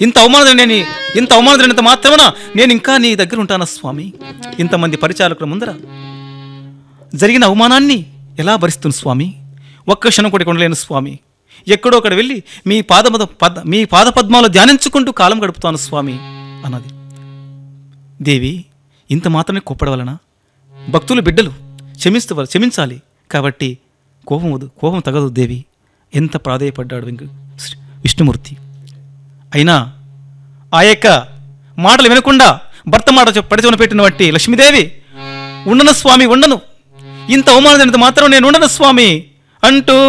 ఇంత అవమానం నేను ఇంత అవమానం మాత్రమున నేను ఇంకా నీ దగ్గర ఉంటానా స్వామి ఇంతమంది పరిచారకుల ముందర జరిగిన అవమానాన్ని ఎలా భరిస్తుంది స్వామి ఒక్క క్షణం కూడా ఇక్కడ ఉండలేను స్వామి ఎక్కడో అక్కడ వెళ్ళి మీ పాదపద పద మీ పాదపద్మాలు ధ్యానించుకుంటూ కాలం గడుపుతాను స్వామి అన్నది దేవి ఇంత మాత్రమే కోప్పడవలన భక్తులు బిడ్డలు క్షమిస్తూ క్షమించాలి కాబట్టి కోపం వద్దు కోపం తగదు దేవి ఎంత ప్రాధేయపడ్డాడు వెంక శ్రీ- విష్ణుమూర్తి అయినా ఆ యొక్క మాటలు వినకుండా భర్త మాట చెప్- పడిచవన పెట్టినటువంటి లక్ష్మీదేవి ఉండను స్వామి ఉండను ఇంత అవమానం మాత్రం నేను ఉండను స్వామి అంటూ